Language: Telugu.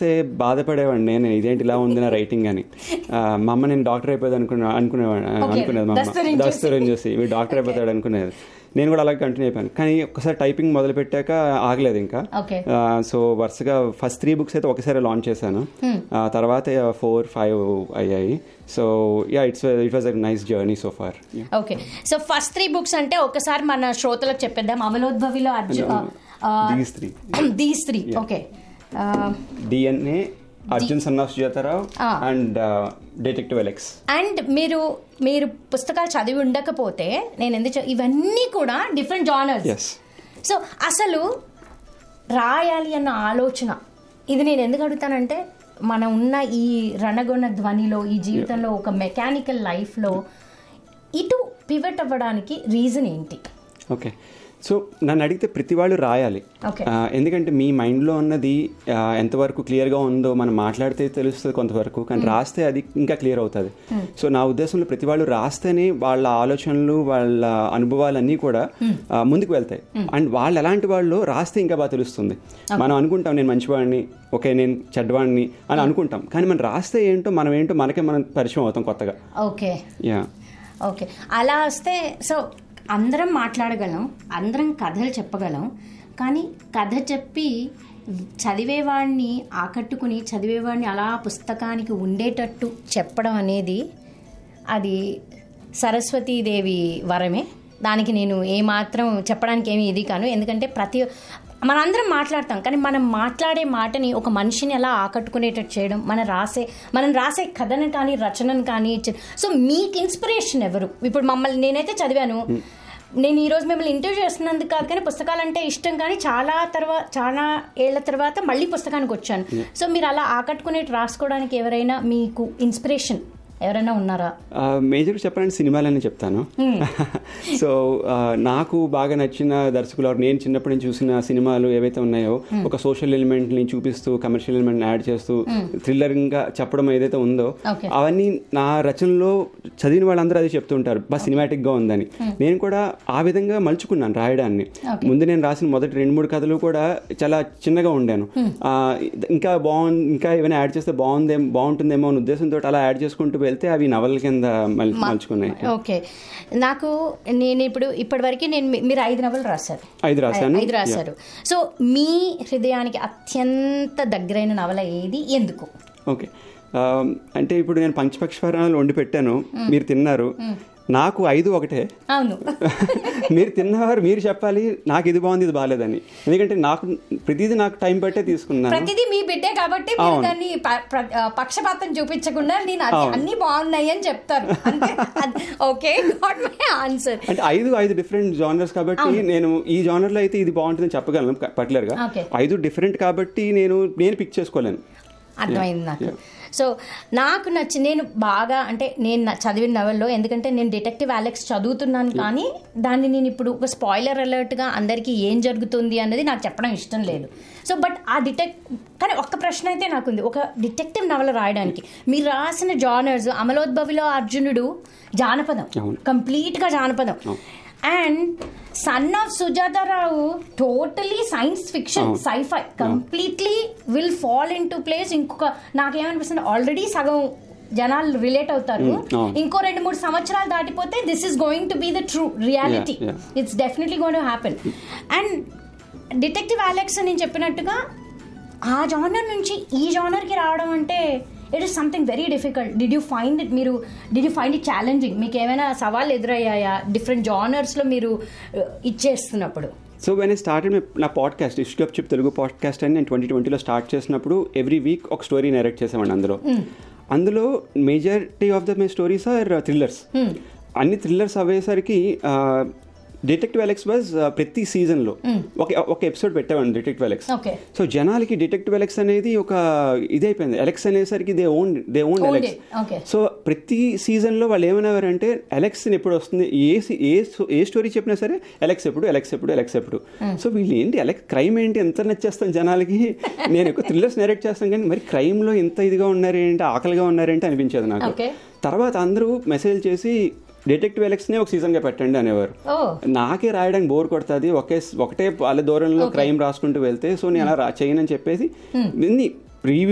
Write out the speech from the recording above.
రాస్తే బాధపడేవాడిని నేను ఇదేంటి ఇలా ఉంది నా రైటింగ్ అని ఆ, మా అమ్మ నేను డాక్టర్ అయిపోయింది అనుకున్నా అనుకునేవాడు అనుకునేది మా దస్తూరిని అమ్మ దస్తూరిని చూసి వీడు డాక్టర్ అయిపోతాడు అనుకునేది నేను కూడా అలాగే కంటిన్యూ అయిపోయాను కానీ ఒక్కసారి టైపింగ్ మొదలు పెట్టాక ఆగలేదు ఇంకా ఓకే సో వరుసగా ఫస్ట్ త్రీ బుక్స్ అయితే ఒకసారి లాంచ్ చేశాను ఆ తర్వాత ఫోర్ ఫైవ్ అయ్యాయి so yeah it's it was a nice journey so far okay so first three books అంటే ఒకసారి మన శ్రోతలకు చెప్పేద్దాం అమలోద్భవిలో Arjun these three these three okay DNA Arjun son of Sujatha Rao Ah. And detective Alex and మీరు మీరు పుస్తకాలు చదివి ఉండకపోతే నేను ఎందుకు చెప్- ఇవన్నీ కూడా డిఫరెంట్ జానర్స్ ఎస్ సో అసలు రాయాలి అన్న ఆలోచన ఇది నేను ఎందుకు అడుగుతానంటే మనం ఉన్న ఈ రణగొణ ధ్వనిలో ఈ జీవితంలో ఒక మెకానికల్ లైఫ్లో ఇటు పివట్ అవ్వడానికి రీజన్ ఏంటి ఓకే సో నన్ను అడిగితే ప్రతి వాళ్ళు రాయాలి Okay. ఆ, ఎందుకంటే మీ మైండ్లో ఉన్నది ఆ, ఎంతవరకు క్లియర్గా ఉందో మనం మాట్లాడితే తెలుస్తుంది కొంతవరకు కానీ రాస్తే అది ఇంకా క్లియర్ అవుతుంది సో నా ఉద్దేశంలో ప్రతి వాళ్ళు రాస్తేనే వాళ్ళ ఆలోచనలు వాళ్ళ అనుభవాలన్నీ కూడా ఆ, ముందుకు వెళ్తాయి అండ్ వాళ్ళు ఎలాంటి వాళ్ళు రాస్తే ఇంకా బాగా తెలుస్తుంది మనం అనుకుంటాం నేను మంచివాడిని ఓకే నేను చెడ్డవాడిని అని అనుకుంటాం కానీ మనం రాస్తే ఏంటో మనం ఏంటో మనకే మనం పరిచయం అవుతాం కొత్తగా ఓకే యా ఓకే అలా వస్తే సో అందరం మాట్లాడగలం అందరం కథలు చెప్పగలం కానీ కథ చెప్పి చదివేవాడిని ఆకట్టుకుని చదివేవాడిని అలా పుస్తకానికి ఉండేటట్టు చెప్పడం అనేది అది సరస్వతీదేవి వరమే దానికి నేను ఏమాత్రం చెప్పడానికి ఏమి ఇది కాను ఎందుకంటే ప్రతి మనందరం మాట్లాడతాం కానీ మనం మాట్లాడే మాటని ఒక మనిషిని ఎలా ఆకట్టుకునేటట్టు చేయడం మనం రాసే మనం రాసే కథను కానీ రచనను కానీ చ- సో మీకు ఇన్స్పిరేషన్ ఎవరు ఇప్పుడు మమ్మల్ని నేనైతే చదివాను నేను ఈరోజు మిమ్మల్ని ఇంటర్వ్యూ చేస్తున్నందుకు కాదు కానీ పుస్తకాలు అంటే ఇష్టం కానీ చాలా తర్వాత చాలా ఏళ్ల తర్వాత మళ్ళీ పుస్తకానికి వచ్చాను సో మీరు అలా ఆకట్టుకునేట్టు రాసుకోవడానికి ఎవరైనా మీకు ఇన్స్పిరేషన్ ఎవరైనా ఉన్నారా మేజర్ చెప్పాలంటే సినిమాలని చెప్తాను సో ఆ, నాకు బాగా నచ్చిన దర్శకులు or నేను చిన్నప్పటి నుంచి చూసిన సినిమాలు ఏవైతే ఉన్నాయో ఒక సోషల్ ఎలిమెంట్ ని చూపిస్తూ కమర్షియల్ ఎలిమెంట్ యాడ్ చేస్తూ థ్రిల్లరింగ్ గా చెప్పడం ఏదైతే ఉందో Okay. అవన్నీ నా రచనలో చదివిన వాళ్ళందరూ అది చెప్తుంటారు బాగా సినిమాటిక్ గా ఉందని నేను కూడా ఆ విధంగా మలుచుకున్నాను రాయడాన్ని ముందు నేను రాసిన మొదటి రెండు మూడు కథలు కూడా చాలా చిన్నగా ఉండాను ఆ, ఇంకా బాగుంది ఇంకా ఏమైనా యాడ్ చేస్తే బాగుందే బాగుంటుందేమో అనే ఉద్దేశంతో అలా యాడ్ చేసుకుంటూ వెళ్తే అవి నవల కింద మల్- మలుచుకున్నాయి ఓకే నాకు నేను ఇప్పుడు ఇప్పటివరకు నేను మీ- మీరు ఐదు నవలు రాశారు ఐదు రాశాను ఐదు రాశారు సో మీ హృదయానికి అత్యంత దగ్గరైన నవల ఏది ఎందుకు ఓకే ఆ, అంటే ఇప్పుడు నేను పంచపక్షపారాలు వండి పెట్టాను మీరు తిన్నారు నాకు ఐదు ఒకటే అవును మీరు తిన్నవారు మీరు చెప్పాలి నాకు ఇది బాగుంది ఇది బాగాలేదని ఎందుకంటే నాకు ప్రతిదీ నాకు టైం పట్టే తీసుకున్నాను ప్రతిదీ మీ బిడ్డే కాబట్టి మీరు దాన్ని ప- ప్ర- ఆ, పక్షపాతం చూపించకుండా నేను అది అన్ని బాగున్నాయి అని చెప్తారు ఓకే గాట్ మై ఆన్సర్ అంటే ఐదు ఐదు డిఫరెంట్ జానర్స్ కాబట్టి నేను ఈ జానర్లో అయితే ఇది బాగుంటుందని చెప్పగలను పర్టికులర్ గా Okay. ఐదు డిఫరెంట్ కాబట్టి నేను నేను పిక్ చేసుకోలేను అర్థమైంది నాకు సో నాకు నచ్చి నేను బాగా అంటే నేను నా- చదివిన నవల్లో ఎందుకంటే నేను డిటెక్టివ్ అలెక్స్ చదువుతున్నాను కానీ దాన్ని నేను ఇప్పుడు ఒక స్పాయిలర్ అలర్ట్గా అందరికీ ఏం జరుగుతుంది అన్నది నాకు చెప్పడం ఇష్టం లేదు సో బట్ ఆ డిటెక్ట్ కానీ ఒక్క ప్రశ్న అయితే నాకుంది ఒక డిటెక్టివ్ నవల రాయడానికి మీరు రాసిన జానర్స్ అమలోద్భవిలో అర్జునుడు జానపదం అవును. కంప్లీట్గా జానపదం and son of Sujatha Rao totally science fiction sci-fi completely will fall into place ఇంకొక నాకేమనిపిస్తుంది ఆల్రెడీ సగం జనాలు రిలేట్ అవుతారు అవును. ఇంకో రెండు మూడు సంవత్సరాలు దాటిపోతే this is going to be the true reality Yeah, it's definitely gonna to happen and detective Alex నేను చెప్పినట్టుగా ఆ జానర్ నుంచి ఈ జానర్కి రావడం అంటే it is something very difficult did you find it మీరు did you find it challenging మీకు ఏమైనా సవాళ్ళు ఎదురయ్యాయా డిఫరెంట్ జానర్స్లో మీరు uh, ఇచ్చేస్తున్నప్పుడు so when I started నా podcast issue of chip Telugu podcast అని నేను ట్వంటీ ట్వంటీలో స్టార్ట్ చేసినప్పుడు ఎవ్రీ వీక్ ఒక స్టోరీ నరేట్ చేసామండి అందులో అందులో majority of the my stories are thrillers అన్ని థ్రిల్లర్స్ అయ్యేసరికి డిటెక్టివ్ అలెక్స్ వాజ్ ప్రతి సీజన్లో ఒక ఒక ఎపిసోడ్ పెట్టామండి డిటెక్టివ్ అలెక్స్ ఓకే సో జనాలకి డిటెక్టివ్ ఎలెక్స్ అనేది ఒక ఇదైపోయింది ఎలెక్స్ అనేసరికి they own they own Owned Alex it. Okay. So ప్రతి సీజన్లో వాళ్ళు ఏమనేవారంటే ఎలెక్స్ ఎప్పుడు వస్తుంది ఏ సీ- ఏ సో- ఏ స్టోరీ చెప్పినా సరే ఎలెక్స్ ఎప్పుడు ఎలెక్స్ ఎప్పుడు ఎలెక్స్ ఎప్పుడు సో వీళ్ళు ఏంటి ఎలెక్స్ క్రైమ్ ఏంటి ఎంత నచ్చేస్తాను జనాలకి నేను ఎక్కువ థ్రిల్లర్స్ నెరేట్ చేస్తాను కానీ మరి క్రైమ్లో ఎంత ఇదిగా ఉన్నారేంటి ఆకలిగా ఉన్నారేంటి అనిపించేది నాకు Okay. తర్వాత అందరూ మెసేజ్ చేసి డిటెక్టివ్ ఎలెక్స్నే ఒక సీజన్గా పెట్టండి అనేవారు ఓ నాకే రాయడానికి బోర్ కొడుతుంది ఒకే ఒకటే వాళ్ళ దూరంలో క్రైమ్ రాసుకుంటూ వెళ్తే సో నేను అలా రా- చేయనని చెప్పేసి రివ్యూ